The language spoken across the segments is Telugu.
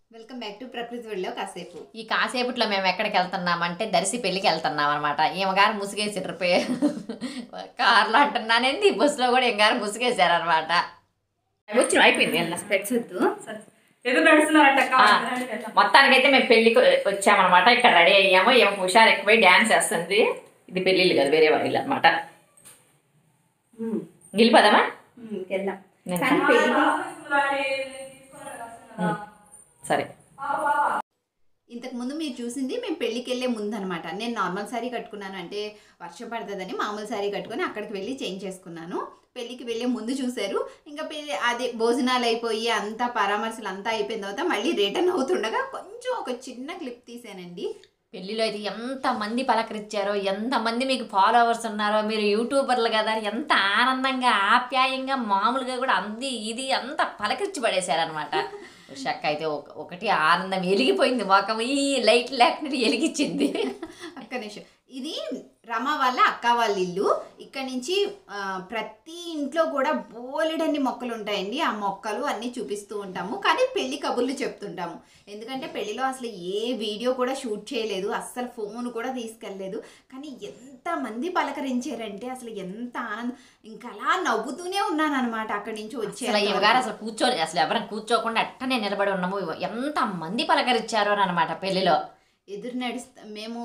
వెల్కమ్ బ్యాక్ టు ప్రకృతి వెళ్ళో కాసేపు ఈ కాసేపట్లో మేము ఎక్కడికి వెళ్తున్నామంటే దర్శి పెళ్ళికి వెళ్తున్నాం అనమాట ఈమెగారు ముసుగేసారు పే కార్లో అంటున్నానేంది బస్సులో కూడా ఇంగారు ముసుగేసారు అనమాట వచ్చిన అయిపోయింది వెళ్ళిన స్పెక్స్ వద్దు ఎదురు నడుస్తున్నారట మొత్తానికైతే మేము పెళ్ళికి వచ్చామన్నమాట ఇక్కడ రెడీ అయ్యాము ఏమో హుషారు ఎక్కువై డ్యాన్స్ వేస్తుంది ఇది పెళ్ళిళ్ళు కదా వేరే వాళ్ళు అనమాట గెలిపదమా వెళ్దాం నేను కానీ పెళ్లి సరే ఇంతకు ముందు మీరు చూసింది మేము పెళ్ళికి వెళ్ళే ముందు అనమాట నేను నార్మల్ శారీ కట్టుకున్నాను అంటే వర్షం పడుతుందని మామూలు శారీ కట్టుకొని అక్కడికి వెళ్ళి చేంజ్ చేసుకున్నాను పెళ్ళికి వెళ్ళే ముందు చూశారు ఇంకా పెళ్ళి అదే భోజనాలు అయిపోయి అంతా పరామర్శలు అంతా అయిపోయిన తర్వాత మళ్ళీ రిటర్న్ అవుతుండగా కొంచెం ఒక చిన్న క్లిప్ తీసానండి పెళ్ళిలో అయితే ఎంత మంది పలకరించారో ఎంత మీకు ఫాలోవర్స్ ఉన్నారో మీరు యూట్యూబర్లు కదా అని ఎంత ఆనందంగా ఆప్యాయంగా మామూలుగా కూడా అంది ఇది అంత పలకరించి పడేశారనమాట ఉషక్క అయితే ఒక- ఒకటి ఆనందం ఎలిగిపోయింది మొఖం ఈ లైట్ లేకుండా ఎలిగించింది ఒక్క నిమిషం ఇది రమ వాళ్ళ అక్క వాళ్ళ ఇల్లు ఇక్కడ నుంచి ఆ, ప్రతి ఇంట్లో కూడా బోలెడన్ని మొక్కలు ఉంటాయండి ఆ మొక్కలు అన్నీ చూపిస్తూ ఉంటాము కానీ పెళ్లి కబుర్లు చెప్తుంటాము ఎందుకంటే పెళ్లిలో అసలు ఏ వీడియో కూడా షూట్ చేయలేదు అస్సలు ఫోన్ కూడా తీసుకెళ్ళలేదు కానీ ఎంత మంది పలకరించారంటే అసలు ఎంత ఆనందం ఇంకా అలా నవ్వుతూనే ఉన్నాను అనమాట అక్కడి నుంచి వచ్చే అసలు ఇవి గారు అసలు కూర్చోని అసలు ఎవరైనా కూర్చోకుండా అట్టనే నిలబడి ఉన్నాము ఎంత మంది పలకరించారో అని అనమాట పెళ్లిలో ఎదురు నడుస్తా మేము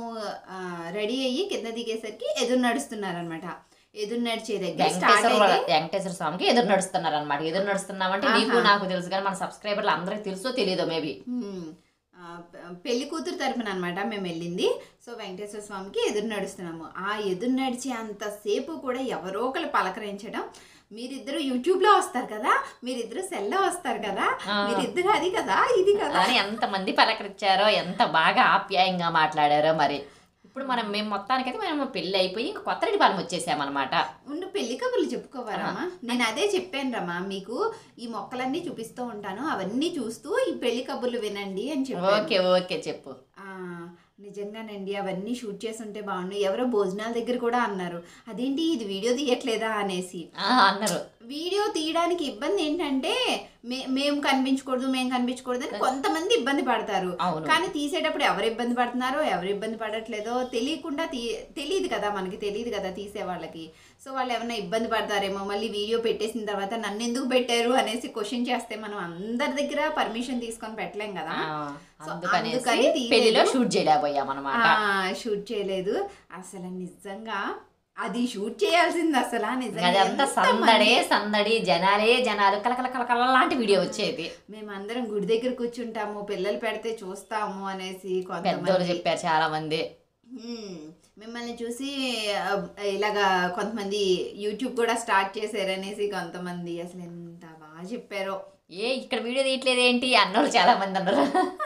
రెడీ అయ్యి కింద దిగేసరికి ఎదురు నడుస్తున్నారనమాట ఎదురు నడిచే దగ్గర స్టార్ట్ వెంకటేశ్వర అయితే వెంకటేశ్వర స్వామికి ఎదురు నడుస్తున్నారు అనమాట ఎదురు నడుస్తున్నామంటే నీకు ఆహా. నాకు తెలుసు కానీ మన సబ్స్క్రైబర్లు అందరికి తెలుసో తెలియదో మేబీ హ్మ్. ఆ, పె- పెళ్లి కూతురు తరపున అనమాట మేము వెళ్ళింది సో వెంకటేశ్వర స్వామికి ఎదురు నడుస్తున్నాము ఆ ఎదురు నడిచే అంతసేపు కూడా ఎవరో ఒకరు పలకరించడం మీరిద్దరు యూట్యూబ్లో వస్తారు కదా మీరిద్దరు సెల్లో వస్తారు కదా ఆ. మీరిద్దరు అది కదా ఇది కదా అని ఎంత మంది పలకరించారో ఎంత బాగా ఆప్యాయంగా మాట్లాడారో మరి ఇప్పుడు మనం మేము మొత్తానికైతే మేము పెళ్ళి అయిపోయి ఇంకా కొత్త రెడ్డిపాలెం వచ్చేసామన్నమాట ఉండు పెళ్లి కబుర్లు చెప్పుకోవాలమ్మా నేను అదే చెప్పాను రమ్మా మీకు ఈ మొక్కలన్నీ చూపిస్తూ ఉంటాను అవన్నీ చూస్తూ ఈ పెళ్లి కబుర్లు వినండి అని చెప్పాను ఓకే ఓకే చెప్పు ఆ, నిజంగానండి అవన్నీ షూట్ చేసి ఉంటే బాగుండు ఎవరో భోజనాల దగ్గర కూడా అన్నారు అదేంటి ఇది వీడియో తీయట్లేదా అనేసి ఆ, అన్నారు వీడియో తీయడానికి ఇబ్బంది ఏంటంటే మే మేము కనిపించకూడదు మేము కనిపించకూడదు అని కొంతమంది ఇబ్బంది పడతారు అవును కానీ తీసేటప్పుడు ఎవరు ఇబ్బంది పడుతున్నారో ఎవరు ఇబ్బంది పడట్లేదో తెలియకుండా తీ తెలియదు కదా మనకి తెలియదు కదా తీసే వాళ్ళకి సో వాళ్ళు ఏమైనా ఇబ్బంది పడతారేమో మళ్ళీ వీడియో పెట్టేసిన తర్వాత నన్ను ఎందుకు పెట్టారు అనేసి క్వశ్చన్ చేస్తే మనం అందరి దగ్గర పర్మిషన్ తీసుకొని పెట్టలేం కదా ఆ, సో అందుకనేసి అందుకని తీయలేదు. పెళ్లిలో షూట్ చేయలేకపోయామన్నమాట షూట్ చేయలేదు అసలు నిజంగా అది షూట్ చేయాల్సింది అసలు నిజంగా అదంతా ఎంత సందడే మంది- సందడి జనాలే జనాలు కలకల కలకల లాంటి వీడియో వచ్చేది మేమందరం గుడి దగ్గర కూర్చుంటాము పిల్లలు పెడితే చూస్తాము అనేసి పెద్దోళ్ళు కొంతమంది చెప్పారు చాలా మంది హ్మ్. మిమ్మల్ని చూసి ఆ, ఇలాగా కొంతమంది యూట్యూబ్ కూడా స్టార్ట్ చేశారనేసి కొంతమంది అసలు ఎంత బాగా చెప్పారో ఏ ఇక్కడ వీడియో తీయట్లేదు ఏంటి అన్నోళ్ళు చాలా మంది అన్నారు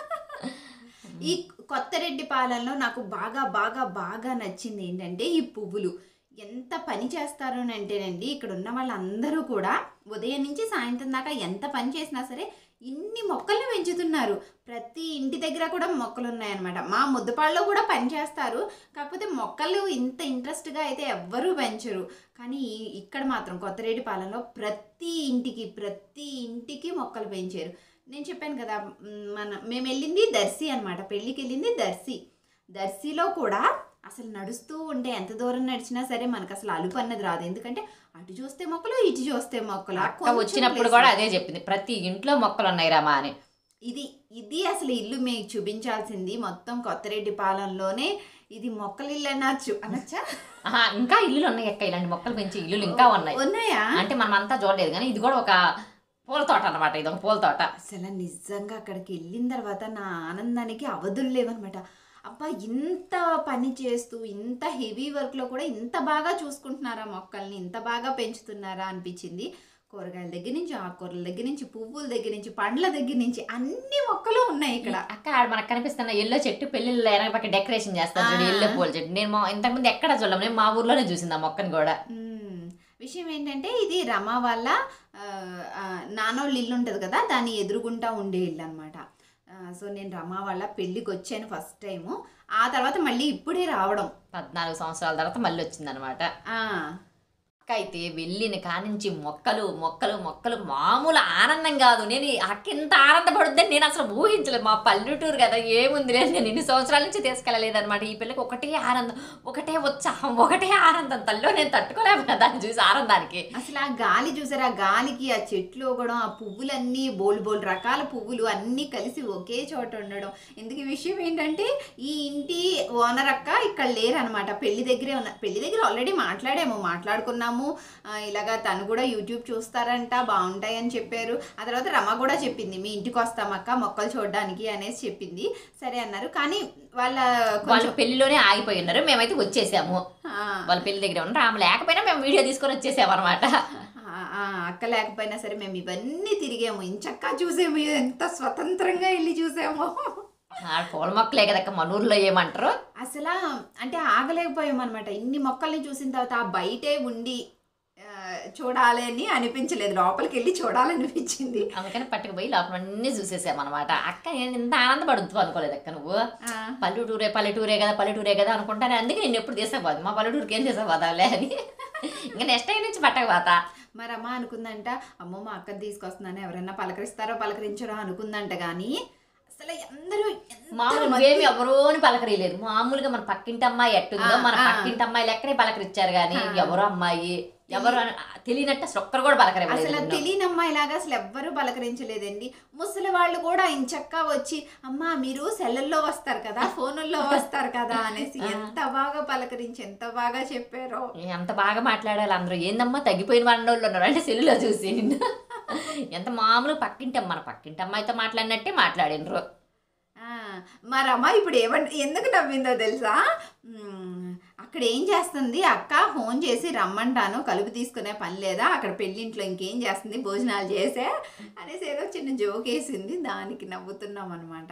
ఈ కొత్త రెడ్డి పాలనలో నాకు బాగా బాగా బాగా నచ్చింది ఏంటంటే ఈ పువ్వులు ఎంత పని చేస్తారు అని అంటేనండి ఇక్కడ ఉన్న వాళ్ళందరూ కూడా ఉదయం నుంచి సాయంత్రం దాకా ఎంత పని చేసినా సరే ఇన్ని మొక్కల్ని పెంచుతున్నారు ప్రతి ఇంటి దగ్గర కూడా మొక్కలు ఉన్నాయన్నమాట మా ముద్దపాళ్ళలో కూడా పని చేస్తారు కాకపోతే మొక్కలు ఇంత ఇంట్రెస్ట్గా అయితే ఎవ్వరూ పెంచరు కానీ ఈ- ఇక్కడ మాత్రం కొత్తరెడ్డి పాలెంలో ప్రతి ఇంటికి ప్రతి ఇంటికి మొక్కలు పెంచారు నేను చెప్పాను కదా మ్, మన మేము వెళ్ళింది దర్శి అనమాట పెళ్ళికి వెళ్ళింది దర్శి దర్శిలో కూడా అసలు నడుస్తూ ఉంటే ఎంత దూరం నడిచినా సరే మనకు అసలు అలుపు అన్నది రాదు ఎందుకంటే అటు చూస్తే మొక్కలు ఇటు చూస్తే మొక్కలు అక్క కొంచెం వచ్చినప్పుడు place కూడా లో. అదే చెప్పింది ప్రతి ఇంట్లో మొక్కలు ఉన్నాయి రామా అని ఇది ఇది అసలు ఇల్లు మీకు చూపించాల్సింది మొత్తం కొత్తరెడ్డి పాలెంలోనే ఇది మొక్కలు ఇల్లు అనొచ్చు అనొచ్చా ఆహా, ఇంకా ఇల్లులు ఉన్నాయి అక్క ఇలాంటి మొక్కలు పెంచి ఇల్లులు ఇంకా ఉన్నాయి ఉన్నాయా అంటే మనం అంతా చూడలేదు కానీ ఇది కూడా ఒక పూల తోట అనమాట ఇది ఒక పూల తోట అసలు నిజంగా అక్కడికి వెళ్ళిన తర్వాత నా ఆనందానికి అవధులు లేవన్నమాట అబ్బా ఇంత పని చేస్తూ ఇంత హెవీ వర్క్లో కూడా ఇంత బాగా చూసుకుంటున్నారా మొక్కల్ని ఇంత బాగా పెంచుతున్నారా అనిపించింది కూరగాయల దగ్గర నుంచి ఆకుకూరల దగ్గర నుంచి పువ్వుల దగ్గర నుంచి పండ్ల దగ్గర నుంచి అన్ని మొక్కలు ఉన్నాయి ఇక్కడ అక్క ఆడ మనకు కనిపిస్తున్న ఎల్లో చెట్టు పెళ్లిళ్ళు వెనక పక్క డెకరేషన్ చేస్తారు చూడు ఆ. ఎల్లో పూల చెట్టు నేను మా- ఇంతకుముందు ఎక్కడ చూడలేం నేను మా ఊర్లోనే చూసింది ఆ మొక్కని కూడా మ్మ్. విషయం ఏంటంటే ఇది రమ వాళ్ళ ఆ, ఆ, నానోళ్ళ ఇల్లు ఉంటుంది కదా దాని ఎదురుగుంటా ఉండే ఇల్లు అనమాట సో నేను రమ వాళ్ళ పెళ్ళికి వచ్చాను ఫస్ట్ టైము ఆ తర్వాత మళ్ళీ ఇప్పుడే రావడం పద్నాలుగు సంవత్సరాల తర్వాత మళ్ళీ వచ్చింది అనమాట ఆ, అక్క అయితే వెళ్ళిన కానించి మొక్కలు మొక్కలు మొక్కలు మామూలు ఆనందం కాదు నేను ఈ అక్క ఇంత ఆనందపడుద్దని నేను అసలు ఊహించలేదు మా పల్లెటూరు కదా ఏముంది లేదు నేను ఇన్ని సంవత్సరాల నుంచి తీసుకెళ్ళలేదు అనమాట ఈ పిల్లకి ఒకటే ఆనందం ఒకటే ఉత్సాహం ఒకటే ఆనందం తల్లో నేను తట్టుకోలేము దాన్ని చూసి ఆనందానికి అసలు ఆ గాలి చూసారా ఆ గాలికి ఆ చెట్లు కూడా ఆ పువ్వులన్నీ బోల్ బోల్ రకాల పువ్వులు అన్నీ కలిసి ఒకే చోట ఉండడం ఎందుకు ఈ విషయం ఏంటంటే ఈ ఇంటి ఓనర్ అక్క ఇక్కడ లేరనమాట పెళ్లి దగ్గరే ఉన్న పెళ్లి దగ్గర ఆల్రెడీ మాట్లాడాము మాట్లాడుకున్నాము ఆ, ఇలాగా తను కూడా యూట్యూబ్ చూస్తారంట బాగుంటాయి అని చెప్పారు ఆ తర్వాత రమ కూడా చెప్పింది మీ ఇంటికి వస్తామక్క మొక్కలు చూడడానికి అనేసి చెప్పింది సరే అన్నారు కానీ వాళ్ళ వాళ్ళు కొంచెం పెళ్లిలోనే ఆగిపోయి ఉన్నారు మేమైతే వచ్చేసాము ఆ, వాళ్ళ పెళ్లి దగ్గర ఉన్నారు ఆమె లేకపోయినా మేము వీడియో తీసుకొని వచ్చేసాము అనమాట ఆ, ఆ, అక్క లేకపోయినా సరే మేము ఇవన్నీ తిరిగాము ఇంచక్కా చూసాము ఎంత స్వతంత్రంగా వెళ్ళి చూసాము పూల మొక్కలే కదక్క మన ఊర్లో ఏమంటారు అసలు అంటే ఆగలేకపోయాం అనమాట ఇన్ని మొక్కల్ని చూసిన తర్వాత ఆ బయటే ఉండి ఆ, చూడాలి అని అనిపించలేదు లోపలికి వెళ్ళి చూడాలనిపించింది అందుకని పట్టుకుపోయి లోపల అన్నీ చూసేసాం అనమాట అక్క నేను ఇంత ఆనందపడుతూ అనుకోలేదు అక్క నువ్వు ఆ, పల్లెటూరే పల్లెటూరే కదా పల్లెటూరే కదా అనుకుంటాను అందుకే నేను ఎప్పుడు తీసేపోదు మా పల్లెటూరుకి ఏం తీసేపోదాంలే అని ఇంకా నెక్స్ట్ టైం నుంచి పట్టకపోతా మరి అమ్మ అనుకుందంట అమ్మో మా అక్కని తీసుకొస్తున్నాను ఎవరన్నా పలకరిస్తారో పలకరించరో అనుకుందంట కానీ అసలు అందరూ ఎంత మామూలు మంది- నువ్వేమి ఎవరోని పలకరియలేదు మామూలుగా మన పక్కింటి అమ్మాయి ఎట్టుందో ఆ, మన ఆ. పక్కింటి అమ్మాయిలు ఎక్కడే పలకరించారు కానీ ఆ. ఎవరో అమ్మాయి ఎవరు అని తెలియనట్టు అసలు ఒక్కరు కూడా పలకరలేదు అసలు నిన్ను. తెలియని అమ్మాయిలాగా అసలు ఎవ్వరూ పలకరించలేదండి ముసలి వాళ్ళు కూడా ఇంచక్కా వచ్చి అమ్మా మీరు సెల్లల్లో వస్తారు కదా ఫోనుల్లో వస్తారు కదా అనేసి ఎంత బాగా పలకరించి ఎంత బాగా చెప్పారో ఎంత బాగా మాట్లాడాలి అందరూ ఏందమ్మా తగ్గిపోయిన వాళ్ళ వాళ్ళు ఉన్నారు అంటే సెల్లులో చూసి నిన్ను ఎంత మామూలు పక్కింటి అమ్మ మన పక్కింటి అమ్మాయితో మాట్లాడినట్టే మాట్లాడినరు ఆ, మరి అమ్మ ఇప్పుడు ఏమంట ఎందుకు నవ్విందో తెలుసా మ్మ్, అక్కడ ఏం చేస్తుంది అక్క ఫోన్ చేసి రమ్మంటాను కలుపు తీసుకునే పని లేదా అక్కడ పెళ్ళింట్లో ఇంకేం చేస్తుంది భోజనాలు చేసే అనేసి ఏదో చిన్న జోక్ వేసింది దానికి నవ్వుతున్నాం అనమాట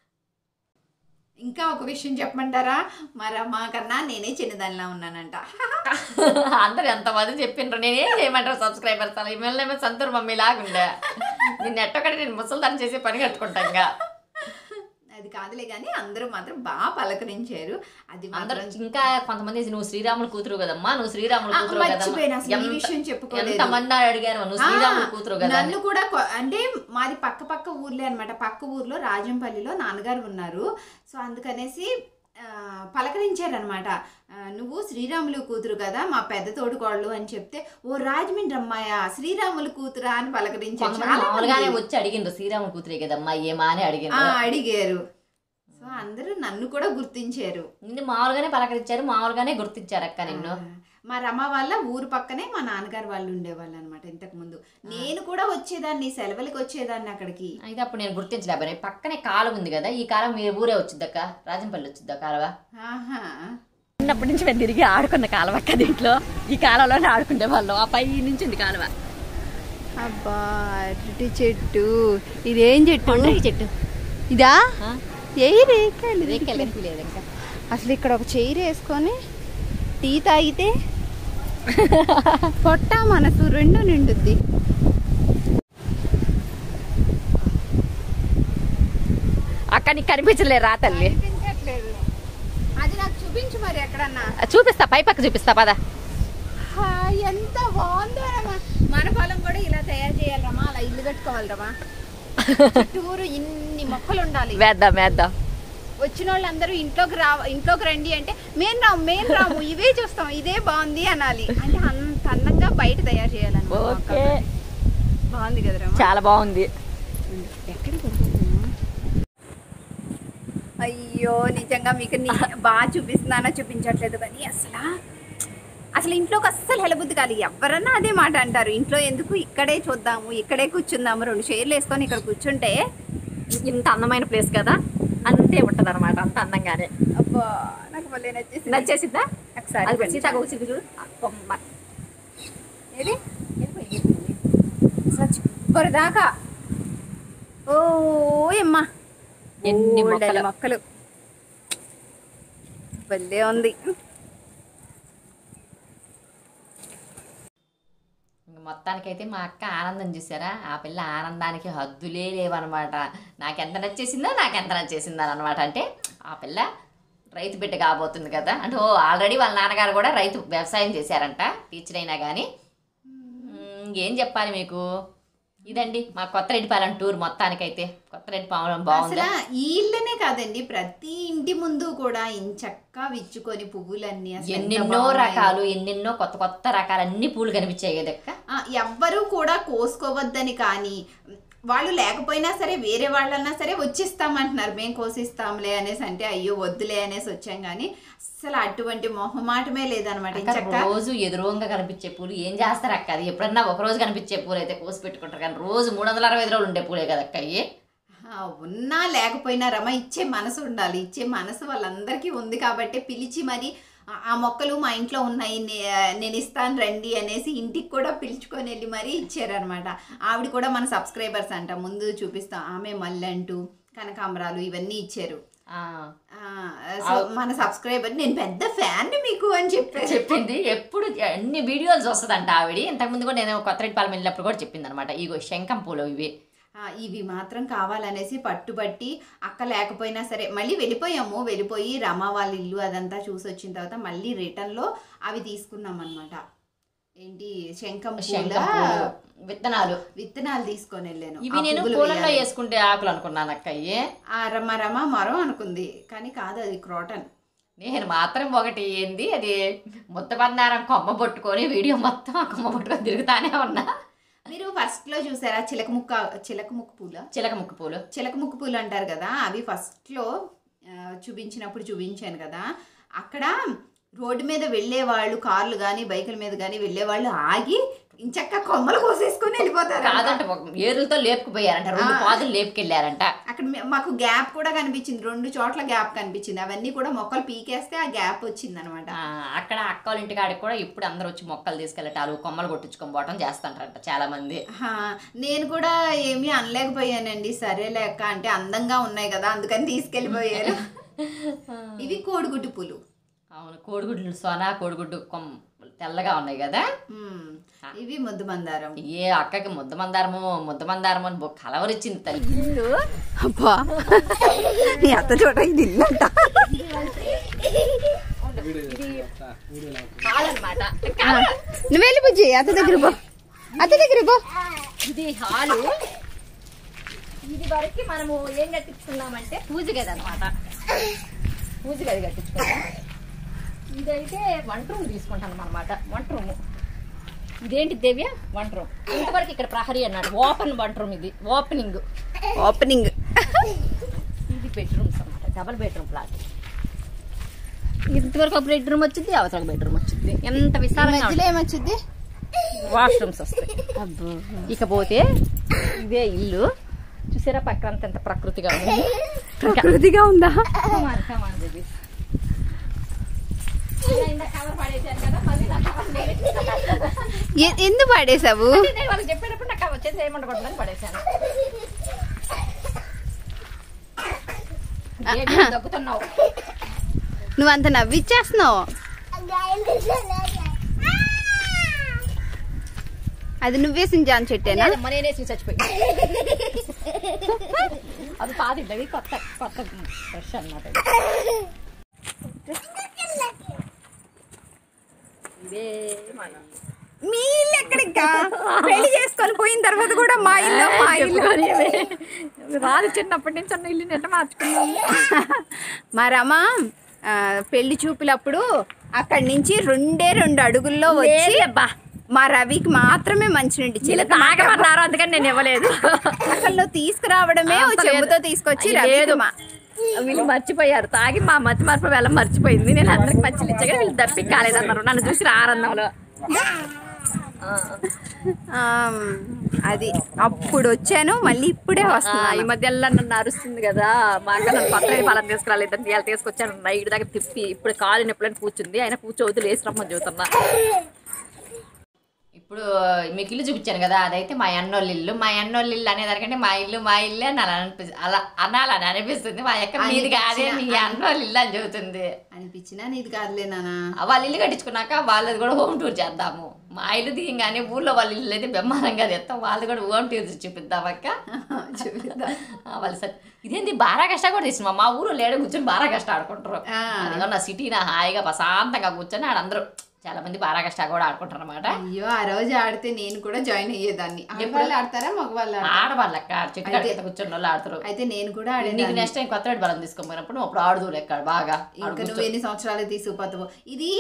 ఇంకా ఒక విషయం చెప్పమంటారా మరి అమ్మ కన్నా నేనే చిన్నదానిలా ఉన్నానంట అందరు ఎంతమంది చెప్పిండ్రు నేనేం చేయమంటారు సబ్స్క్రైబర్స్ అలా ఇమెల్లేమో సంతూర్ మమ్మీ లాగుండే నిన్న ఎట్టొకటి నేను ముసలిదాన్ని చేసి పని కట్టుకుంటా ఇంకా అది కాదులే కానీ అందరూ మాత్రం బాగా పలకరించారు అది అందరూ మాత్రం ఇంకా కొంతమంది నువ్వు శ్రీరాములు కూతురు కదమ్మా నువ్వు శ్రీరాములు ఆ, కూతురు మర్చిపోయాను అసలు ఈ కదమ్మా విషయం చెప్పుకోలేదు ఎంత మంది అడిగారు నువ్వు శ్రీరాములు కూతురు కదా అని. నన్ను కూడా కొ- అంటే మాది పక్క పక్క ఊర్లే అనమాట పక్క ఊర్లో రాజంపల్లిలో నాన్నగారు ఉన్నారు సో అందుకనేసి ఆ, పలకరించారనమాట ఆ, నువ్వు శ్రీరాములు కూతురు కదా మా పెద్ద తోడుకోళ్ళు అని చెప్తే ఓ రాజమండ్రి అమ్మాయ శ్రీరాములు కూతురా అని పలకరించారు కొంతమంది చాలా మామూలుగానే మంది. వచ్చి అడిగిండ్రు శ్రీరాములు కూతురే కదమ్మా ఏమా అని ఆ, అడిగిండ్రు అడిగారు సో అందరూ నన్ను కూడా గుర్తించారు నిన్ను మామూలుగానే పలకరించారు మామూలుగానే గుర్తించారు అక్క నిన్ను ఆ, మా రమ వాళ్ళ ఊరు పక్కనే మా నాన్నగారు వాళ్ళు ఉండేవాళ్ళు అనమాట ఇంతకు ముందు నేను కూడా వచ్చేదాన్ని సెలవులకి వచ్చేదాన్ని అక్కడికి అయితే అప్పుడు నేను గుర్తించలేకపోయినా పక్కనే కాలువ ఉంది కదా ఈ కాలం మీ ఊరే వచ్చిద్దక్క రాజంపల్లి వచ్చిద్దా కాలువ ఆహా చిన్నప్పటి నుంచి మేము తిరిగి ఆడుకున్న కాలువ అక్క దీంట్లో ఈ కాలంలోనే ఆడుకునే వాళ్ళం ఆ పై నుంచి ఉంది కాలువ అబ్బా అరటి చెట్టు ఇదేం చెట్టు చెట్టు ఇదా ఆ? ఏ రేకాయలు రేకెళ్ళి లేదు ఇంకా అసలు ఇక్కడ ఒక చైర్ వేసుకొని టీ తాగితే పొట్ట మనసు రెండు నిండుద్ది అక్క నీకు కనిపించలే రా తల్లి కనిపించట్లేదు అది నాకు చూపించు మరి ఎక్కడన్నా చూపిస్తా పై పక్క చూపిస్తా పద హా, ఎంత బాగుందో రమా మన పొలం కూడా ఇలా తయారు చేయాలి రమా అలా ఇల్లు కట్టుకోవాలి రమా చుట్టూరు ఇన్ని మొక్కలు ఉండాలి వేద్దాం వేద్దాం వచ్చిన వాళ్ళందరూ ఇంట్లోకి రా ఇంట్లోకి రండి అంటే మేము రాము మేము రాము ఇవే చూస్తాం ఇదే బాగుంది అనాలి అంటే అంత అందంగా బయట తయారు చేయాలని ఓకే బాగుంది కదా రమా చాలా బాగుంది ఎక్కడికి వెళ్తున్నావు? అయ్యో నిజంగా మీకు నీ- బాగా చూపిస్తున్నానా చూపించట్లేదు కానీ అసలు అసలు ఇంట్లోకి అస్సలు హెలబుద్ధి కాదు ఎవరన్నా అదే మాట అంటారు ఇంట్లో ఎందుకు ఇక్కడే చూద్దాము ఇక్కడే కూర్చుందాము రెండు చైర్లు వేసుకొని ఇక్కడ కూర్చుంటే ఇంత అందమైన ప్లేస్ కదా అంతే ఉంటది అనమాట అంత అందంగానే అబ్బా నాకు మళ్ళీ నచ్చేసింది నచ్చేసిందా ఒకసారి అది కొంచెం. సీతాకు వచ్చింది చూడు బొమ్మ. ఏది అసలు చివరి దాకా ఓ అమ్మా ఎన్ని బోల్డన్ని మొక్కలు. మొక్కలు భలే ఉంది ఇంక మొత్తానికైతే మా అక్క ఆనందం చూసారా ఆ పిల్ల ఆనందానికి హద్దులే లేవన్నమాట నాకెంత నచ్చేసిందో నాకెంత నచ్చేసిందో అనమాట అంటే ఆ పిల్ల రైతు బిడ్డ కాబోతుంది కదా అంటే ఓ ఆల్రెడీ వాళ్ళ నాన్నగారు కూడా రైతు వ్యవసాయం చేశారంట టీచర్ అయినా కానీ మ్మ్, ఏం చెప్పాలి మీకు ఇదండి మా కొత్త రెడ్డిపాలెం టూర్ మొత్తానికైతే కొత్త రెడ్డిపాలెం బాగుంది అసలు ఈ ఇల్లనే కాదండి ప్రతి ఇంటి ముందు కూడా ఇంచక్కా విచ్చుకొని పువ్వులన్నీ అసలు ఎంత ఎన్నెన్నో బాగున్నాయో. రకాలు ఎన్నెన్నో కొత్త కొత్త రకాలు అన్ని పూలు కనిపించాయి కదక్క ఆ, ఎవ్వరూ కూడా కోసుకోవద్దని కానీ వాళ్ళు లేకపోయినా సరే వేరే వాళ్ళన్నా సరే వచ్చిస్తామంటున్నారు మేము కోసిస్తాంలే అనేసి అంటే అయ్యో వద్దులే అనేసి వచ్చాం కానీ అసలు అటువంటి మొహమాటమే లేదనమాట అక్క చక్క రోజు ఎదురుగా కనిపించే పూలు ఏం చేస్తారు అక్క అది ఎప్పుడన్నా ఒక రోజు కనిపించే పూలు అయితే కోసి పెట్టుకుంటారు కానీ రోజు మూడు వందల అరవై ఐదు రోజులు ఉండే పూలే కదక్క అయ్యి ఉన్నా లేకపోయినా రమ ఇచ్చే మనసు ఉండాలి ఇచ్చే మనసు వాళ్ళందరికీ ఉంది కాబట్టి పిలిచి మరి ఆ- ఆ మొక్కలు మా ఇంట్లో ఉన్నాయి నే- నేను ఇస్తాను రండి అనేసి ఇంటికి కూడా పిలుచుకొని వెళ్ళి మరీ ఇచ్చారనమాట ఆవిడ కూడా మన సబ్స్క్రైబర్స్ అంట ముందు చూపిస్తాం ఆమె మల్లెంటూ కనకాంబరాలు ఇవన్నీ ఇచ్చారు ఆ, ఆ, సో మన సబ్స్క్రైబర్ నేను పెద్ద ఫ్యాన్ మీకు అని చెప్పారు చెప్పింది ఎప్పుడు అన్ని వీడియోలు చూస్తుందంట ఆవిడ ఇంతకుముందు కూడా నేను కొత్త రెడ్డిపాలెం వెళ్ళినప్పుడు కూడా చెప్పింది అనమాట ఇగో శంఖం పూలు ఇవి ఆ, ఇవి మాత్రం కావాలనేసి పట్టుబట్టి అక్క లేకపోయినా సరే మళ్ళీ వెళ్ళిపోయాము వెళ్ళిపోయి రమ వాళ్ళ ఇల్లు అదంతా చూసి వచ్చిన తర్వాత మళ్ళీ రిటర్న్లో అవి తీసుకున్నాం అనమాట ఏంటి శంఖం శంఖం పూల పూలు విత్తనాలు విత్తనాలు తీసుకొని వెళ్ళాను ఇవి ఆ నేను పువ్వులు పూలలో వేయాలి. వేసుకుంటే ఆకులు అనుకున్నాను అక్క అయ్యి ఆ రమ రమ మరో అనుకుంది కానీ కాదు అది క్రోటన్ నేను మాత్రం ఒకటి ఏంది అది ముద్ద బండారం కొమ్మ పట్టుకొని వీడియో మొత్తం ఆ కొమ్మ పట్టుకొని తిరుగుతానే ఉన్నా మీరు ఫస్ట్ లో చూసారా చిలక ముక్క చిలక ముక్క పూల చిలక ముక్కు పూలు చిలక ముక్కు పూలు అంటారు కదా అవి ఫస్ట్లో ఆ, చూపించినప్పుడు చూపించాను కదా అక్కడ రోడ్డు మీద వెళ్ళే వాళ్ళు కార్లు కానీ బైకుల మీద కానీ వెళ్ళే వాళ్ళు ఆగి ఇంచక్క కొమ్మలు కోసేసుకొని వెళ్ళిపోతారు కాదంటే ఒక ఏరులతో లేపుకుపోయారంట రెండు ఆ. పాదులు లేపుకెళ్ళారంట అక్కడ మే- మాకు గ్యాప్ కూడా కనిపించింది రెండు చోట్ల గ్యాప్ కనిపించింది అవన్నీ కూడా మొక్కలు పీకేస్తే ఆ గ్యాప్ వచ్చింది అనమాట ఆ, అక్కడ అక్క వాళ్ళ ఇంటికాడికి కూడా ఇప్పుడు అందరూ వచ్చి మొక్కలు తీసుకెళ్ళటాలు కొమ్మలు కొట్టించుకొని పోవటం చేస్తుంటారంట చాలా మంది నేను కూడా ఏమీ అనలేకపోయానండి సరే లెక్క అంటే అందంగా ఉన్నాయి కదా అందుకని తీసుకెళ్ళిపోయారు ఇవి కోడిగుడ్డు పూలు అవును కోడిగుడ్లు సోనా కోడిగుడ్డు కొమ్మ తెల్లగా ఉన్నాయి కదా మ్మ్. ఇవి ముద్దు మందారం ఏ అక్కకి ముద్ద మందారము ముద్ద మందారము అని బొ- కలవరిచ్చింది తల్లి అబ్బా నీ అత్త చోట ఇది ఇల్లంట హాలన్నమాట నువ్వు వెళ్ళి బుజ్జి అత్త దగ్గర పో అత్త దగ్గర పో ఇది హాలు ఇది వరకు మనము ఏం కట్టించుకున్నామంటే పూజ గది అనమాట పూజ గది కట్టించుకున్నాం ఇదైతే వంట రూమ్ తీసుకుంటాం అనమాట వంట రూమ్ ఇదేంటి దివ్య వంట రూమ్ ఇంతవరకు ఇక్కడ ప్రహరీ అన్నాడు ఓపెన్ వంట రూమ్ ఇది ఓపెనింగ్ ఓపెనింగ్ ఇది బెడ్రూమ్స్ అనమాట డబల్ బెడ్రూమ్ ప్లాట్ ఇంతవరకు ఒక బెడ్రూమ్ వచ్చింది అవతల బెడ్రూమ్ వచ్చింది ఎంత విశాలంగా మధ్యలో ఏమొచ్చింది వాష్రూమ్స్ వస్తాయి ఇకపోతే ఇదే ఇల్లు చూసారా పక్కన ఎంత ప్రకృతిగా ఉంది ప్రకృతిగా ఉందా Come on, come on, baby. ఇలా ఇందాక cover పడేశాను కదా, మళ్ళీ నా cover నేనే ఎ- ఎందుకు పాడేశావు అంటే నేను వాళ్ళకి చెప్పేటప్పుడు నాకు cover వచ్చేసి ఏమండకూడదని పడేశాను ఏంటి నువ్వు దగ్గుతున్నావు నువ్వు అంత నవ్విచ్చేస్తున్నావు అది నువ్వేసిన జాన్ చెట్టేనా లేదమ్మా, నేనే చూసి చచ్చిపోయి అది పాది ఇది కొత్త కొత్త ఫ్రెష్ అనమాట ఇదే మా ఇల్లు. మీ ఇల్లు ఎక్కడికా పెళ్లి చేసుకొని పోయిన తర్వాత కూడా మా ఇల్లు మా ఇల్లు రాదు చిన్నప్పటి నుంచి అన్న ఇల్లు నెట్ట మార్చుకున్నాము మా రమ ఆ, పెళ్లి చూపులప్పుడు అక్కడి నుంచి రెండే రెండు అడుగుల్లో వచ్చి అబ్బా మా రవికి మాత్రమే మంచినీటి వీళ్ళు చిలక తాగమన్నారు అందుకని నేను ఇవ్వలేదు అసలు నువ్వు తీసుకురావడమే ఓ అంత చెంబుతో లేదు. తీసుకొచ్చి లేదు. రవికి మా- వీళ్ళు మర్చిపోయారు తాగి మా మతి మార్పు వెళ్ళ మర్చిపోయింది నేను అందరికి మచ్చిలు ఇచ్చగా వీళ్ళు దప్పి కాలేదన్నారు నన్ను చూసి ఆనందంలో ఆ, అది అప్పుడు వచ్చాను మళ్ళీ ఇప్పుడే ఈ వస్తున్నాను మధ్య నన్ను అరుస్తుంది కదా మా అక్క నన్ను పక్కన ఫలం తీసుకురాలేదు ఇవాళ తీసుకొచ్చాను నైట్ దాకా తిప్పి ఇప్పుడు కాలు ఎప్పుడైనా కూర్చుంది ఆయన కూర్చోవద్దు లేచి రమ్మని చెబుతున్నా ఇప్పుడు మీకు ఇల్లు చూపించాను కదా అదైతే మా అన్నోళ్ళ ఇల్లు మా అన్నోళ్ళ ఇల్లు అనేదానికంటే మా ఇల్లు మా ఇల్లు అని అలా అనిపిస్తుంది అలా అనాలని అనిపిస్తుంది మా యొక్క మీది కాదే మీ అన్నోళ్ళ ఇల్లు అని చెబుతుంది అనిపించినా నీది కాదులే నానా ఆ వాళ్ళ ఇల్లు కట్టించుకున్నాక వాళ్ళది కూడా హోమ్ టూర్ చేద్దాము మా ఇల్లు దిగంగానే ఊళ్ళో వాళ్ళ ఇల్లు అయితే బ్రహ్మాండంగా తెస్తాం వాళ్ళది కూడా హోమ్ టూర్ చూపిద్దాం అక్క చూపిద్దాం ఆ, వాళ్ళు సార్ ఇదేంటి బారా కష్ట కూడా తీసిన మా ఊరు లేడ కూర్చొని బారా కష్ట ఆడుకుంటారు ఆ. అదిగో నా సిటీన హాయిగా ప్రశాంతంగా కూర్చొని ఆడందరూ చాలా మంది బారా కష్ట కూడా ఆడుకుంటారు అనమాట అయ్యో ఆ రోజు ఆడితే నేను కూడా జాయిన్ అయ్యేదాన్ని ఆడవాళ్ళు ఆడతారా మగవాళ్ళు ఆడతారా? ఆడవాళ్ళు లెక్క చెట్టు కాడ కింద కూర్చొని వాళ్ళు ఆడతారు అయితే నేను కూడా నీకు ఆడేదాన్ని నెక్స్ట్ టైం కొత్త వాడి బలం తీసుకొని అప్పుడు ఆడుదు లెక్క బాగా ఇంకా నువ్వు ఎన్ని సంవత్సరాలు తీసుకుపోతావు ఇది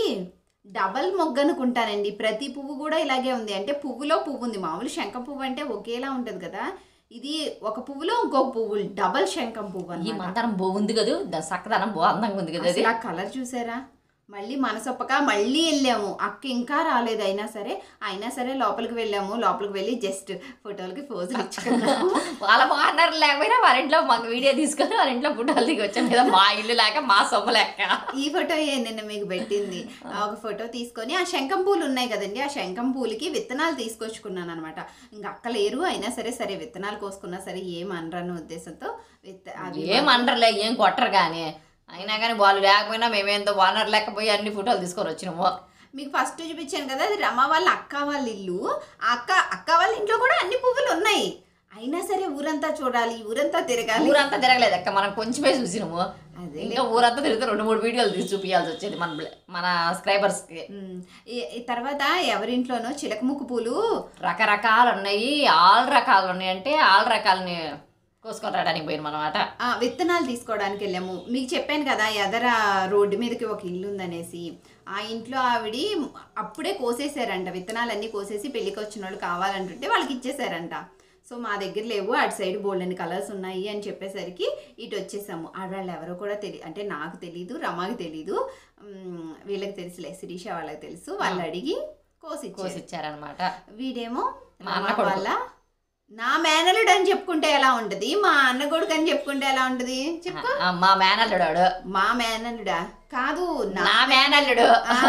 డబల్ మొగ్గ అనుకుంటానండి ప్రతి పువ్వు కూడా ఇలాగే ఉంది అంటే పువ్వులో పువ్వు ఉంది మామూలు శంఖం పువ్వు అంటే ఒకేలా ఉంటది కదా ఇది ఒక పువ్వులో ఇంకొక పువ్వు డబల్ శంఖం పువ్వు ఈ అన్నమాట మంతరం బాగుంది కదా దాని చక్కదనం బో అందంగా ఉంది కదా అది అసలు ఆ కలర్ చూసారా మళ్ళీ మనసొప్పక మళ్ళీ వెళ్ళాము అక్క ఇంకా రాలేదు అయినా సరే అయినా సరే లోపలికి వెళ్ళాము లోపలికి వెళ్ళి జస్ట్ ఫోటోలకి పోజులు ఇచ్చుకున్నాము వాళ్ళ పార్ట్నర్ లేకపోయినా వాళ్ళ ఇంట్లో మాకు వీడియో తీసుకొని వాళ్ళ ఇంట్లో ఫోటోలు దిగి వచ్చాం కదా మా ఇల్లు లేక మా సొమ్ము లెక్క ఈ ఫోటో ఏ నిన్న మీకు పెట్టింది ఆ ఒక ఫోటో తీసుకొని ఆ శంఖం పూలు ఉన్నాయి కదండి ఆ శంఖం పూలకి విత్తనాలు తీసుకొచ్చుకున్నాను అనమాట ఇంకా అక్క లేరు అయినా సరే సరే విత్తనాలు కోసుకున్నా సరే ఏం అనరన్న ఉద్దేశంతో విత్త అవి ఏం అనరులే ఏం కొట్టరు కానీ అయినా కానీ వాళ్ళు లేకపోయినా మేమేంతో ఓనర్ లేకపోయి అన్ని ఫోటోలు తీసుకొని వచ్చినాము మీకు ఫస్ట్ చూపించాను కదా అది రమ వాళ్ళ అక్క వాళ్ళ ఇల్లు ఆ అక్క అక్క వాళ్ళ ఇంట్లో కూడా అన్ని పువ్వులు ఉన్నాయి అయినా సరే ఊరంతా చూడాలి ఊరంతా తిరగాలి ఊరంతా తిరగలేదు అక్క మనం కొంచెమే చూసినాము అదే ఇంకా ఊరంతా తిరిగితే రెండు మూడు వీడియోలు తీసి చూపించాల్సి వచ్చేది మన బ్ల- మన సబ్స్క్రైబర్స్కి ఉమ్, ఈ- ఈ తర్వాత ఎవరింట్లోనో చిలకముక్కు పూలు రకరకాలు ఉన్నాయి ఆల్ రకాలు ఉన్నాయి అంటే ఆల్ రకాలని కోసుకొని రావడానికి పోయిన అనమాట ఆ, విత్తనాలు తీసుకోవడానికి వెళ్ళాము మీకు చెప్పాను కదా ఎదర రోడ్డు మీదకి ఒక ఇల్లు ఉందనేసి ఆ ఇంట్లో ఆవిడి అప్పుడే కోసేసారంట విత్తనాలన్నీ కోసేసి పెళ్ళికి వచ్చిన వాళ్ళు కావాలంటుంటే వాళ్ళకి ఇచ్చేసారంట సో మా దగ్గర లేవు అటు సైడ్ బోల్డ్ అన్ని కలర్స్ ఉన్నాయి అని చెప్పేసరికి ఇటు వచ్చేసాము ఆడవాళ్ళు ఎవరో కూడా తెలియదు అంటే నాకు తెలీదు రమాకి తెలీదు ఉమ్, వీళ్ళకి తెలుసులే శిరీష వాళ్ళకి తెలుసు వాళ్ళు అడిగి కోసి కోసి ఇచ్చారనమాట వీడేమో మా అన్న రమ కొడుకు. వాళ్ళ నా మేనలుడు అని చెప్పుకుంటే ఎలా ఉంటది మా అన్న కొడుకు అని చెప్పుకుంటే ఎలా ఉంటది చెప్పు మా మేనల్లుడు వాడు. మా మేనల్లుడా కాదు నా నా మేనల్లుడు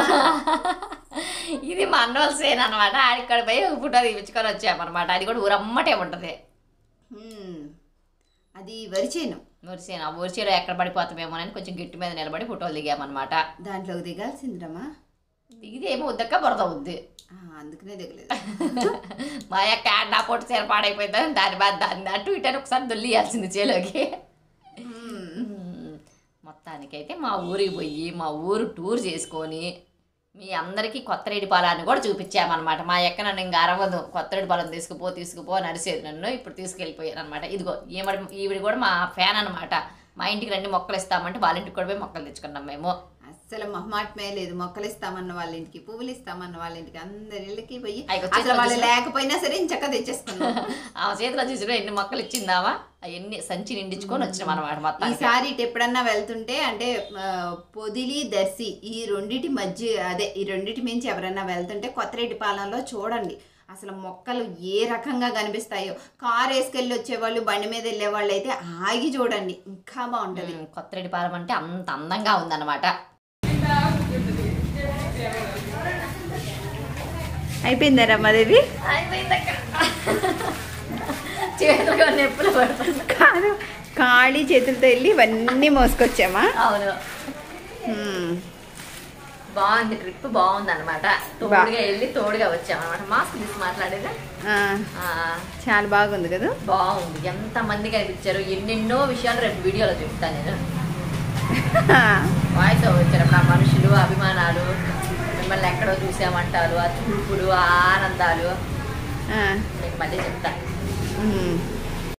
ఇది మా అన్నోళ్ళ సేన్ అనమాట ఆడిక్కడ పోయి ఒక ఫోటో తీపించుకొని వచ్చామన్నమాట అది కూడా ఊరమ్మటే ఉంటుంది హ్మ్. అది వరిచేను ఊరిసేను ఆ ఊరిసేలో ఎక్కడ పడిపోతామేమో అని కొంచెం గిట్టి మీద నిలబడి ఫోటోలు దిగామన్నమాట దాంట్లోకి దిగాల్సిందిరమ్మా దిగిదేమో ఉద్దక్క బురద ఉంది ఆ, అందుకనే దిగలేదు మా యొక్క నా పొట్టు చీర పాడైపోయిందని దాని బాధ దాన్ని అటు ఇటు అని ఒకసారి దొల్లియాల్సింది చేలోకి హ్మ్. మ్మ్. మొత్తానికైతే మా ఊరికి పోయి మా ఊరు టూర్ చేసుకొని మీ అందరికీ కొత్తరెడ్డి పాలాన్ని కూడా చూపించామన్నమాట మా ఎక్క నన్ను ఇంకా అరవదు కొత్తరెడ్డి పాలెం తీసుకుపో తీసుకుపో నడిచేది నన్ను ఇప్పుడు తీసుకెళ్ళిపోయాను అనమాట ఇదిగో ఈవిడ ఈవిడ కూడా మా ఫ్యాన్ అనమాట మా ఇంటికి రండి మొక్కలు ఇస్తామంటే వాళ్ళ ఇంటికి కూడా పోయి మొక్కలు తెచ్చుకున్నాం మేము అస్సలు మొహమాటమే లేదు మొక్కలు ఇస్తామన్న వాళ్ళ ఇంటికి పువ్వులు ఇస్తామన్న వాళ్ళ ఇంటికి అందరి ఇళ్ళకి పోయి అయ్యో, అసలు చేతిలో వాళ్ళు చూసి- లేకపోయినా సరే ఇంచక్క తెచ్చేసుకున్నాం ఆ చేతిలో చూసిన ఎన్ని మొక్కలు ఇచ్చిందావా అవన్నీ సంచి నిండించుకొని వచ్చినాం అనమాట మొత్తానికి ఈసారి ఇటు ఎప్పుడన్నా వెళ్తుంటే అంటే ఆ, పొదిలి దర్శి ఈ రెండిటి మధ్య అదే ఈ రెండిటి మించి ఎవరన్నా వెళ్తుంటే కొత్తరెడ్డిపాలెంలో చూడండి అసలు మొక్కలు ఏ రకంగా కనిపిస్తాయో కారు వేసుకెళ్ళి వచ్చేవాళ్ళు బండి మీద వెళ్ళే వాళ్ళు అయితే ఆగి చూడండి ఇంకా బాగుంటది మ్మ్. కొత్తరెడ్డి పాలెం అంటే అంత అందంగా ఉందన్నమాట అయిపోయిందా రమ్మాదేవి చేతులుగా నొప్పులు పడుతుంది కాదు ఖాళీ చేతులతో వెళ్ళి ఇవన్నీ మోసుకొచ్చామా అవును హ్మ్. బాగుంది ట్రిప్ బాగుంది అనమాట తోడుగా వెళ్ళి తోడుగా వచ్చామన్నమాట మాస్క్ తీసి మాట్లాడేదా ఆ, ఆ, చాలా బాగుంది కదా బాగుంది ఎంత మంది కనిపించారు ఎన్నెన్నో విషయాలు రేపు వీడియోలో చెప్తాను నేను వాయిస్ ఓవర్ వచ్చారు నా మనుషులు అభిమానాలు మిమ్మల్ని ఎక్కడో చూసామంటారు ఆ చూపులు ఆ ఆనందాలు ఆ, మీకు మళ్ళీ చెప్తా హ్మ్.